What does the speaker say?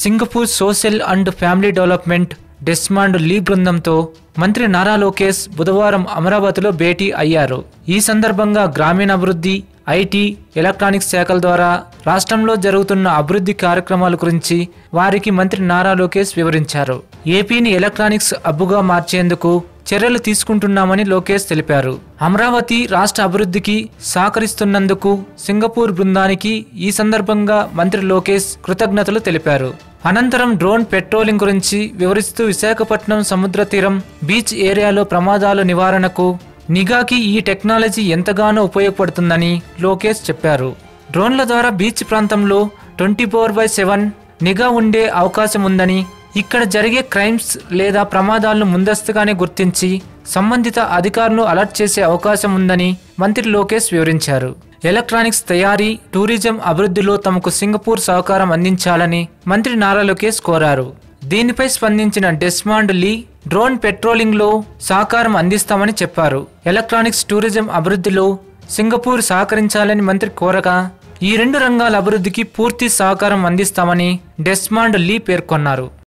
Singapore social and family development Desmond Lee బృందంతో మంత్రి నారా లోకేష్ బుధవారం అమరావతిలో భేటీ అయ్యారు ఈ సందర్భంగా గ్రామీణాభివృద్ధి ఐటీ ఎలక్ట్రానిక్స్ శాఖల ద్వారా రాష్ట్రంలో జరుగుతున్న అభివృద్ధి కార్యక్రమాల గురించి వారికి మంత్రి నారా లోకేష్ వివరించారు ఏపీని ఎలక్ట్రానిక్స్ హబ్బుగా మార్చేందుకు చర్యలు తీసుకుంటున్నామని లోకేష్ తెలిపారు అమరావతి రాష్ట్ర అభివృద్ధికి సహకరిస్తున్నందుకు సింగపూర్ బృందానికి ఈ సందర్భంగా మంత్రి లోకేష్ కృతజ్ఞతలు తెలిపారు అనంతరం డ్రోన్ పెట్రోలింగ్ గురించి వివరిస్తూ విశాఖపట్నం సముద్ర తీరం బీచ్ ఏరియాలో ప్రమాదాల నివారణకు నిఘాకి ఈ టెక్నాలజీ ఎంతగానో ఉపయోగపడుతుందని లోకేష్ చెప్పారు డ్రోన్ల ద్వారా బీచ్ ప్రాంతంలో ట్వంటీ ఫోర్ బై సెవెన్ నిఘా ఉండే అవకాశం ఉందని ఇక్కడ జరిగే క్రైమ్స్ లేదా ప్రమాదాలను ముందస్తుగానే గుర్తించి సంబంధిత అధికారులను అలర్ట్ చేసే అవకాశం ఉందని మంత్రి లోకేష్ వివరించారు ఎలక్ట్రానిక్స్ తయారీ టూరిజం అభివృద్ధిలో తమకు సింగపూర్ సహకారం అందించాలని మంత్రి నారా లోకేష్ కోరారు దీనిపై స్పందించిన డెస్మాండ్ లీ డ్రోన్ పెట్రోలింగ్ లో సహకారం అందిస్తామని చెప్పారు ఎలక్ట్రానిక్స్ టూరిజం అభివృద్ధిలో సింగపూర్ సహకరించాలని మంత్రి కోరగా ఈ రెండు రంగాల అభివృద్ధికి పూర్తి సహకారం అందిస్తామని డెస్మాండ్ లీ పేర్కొన్నారు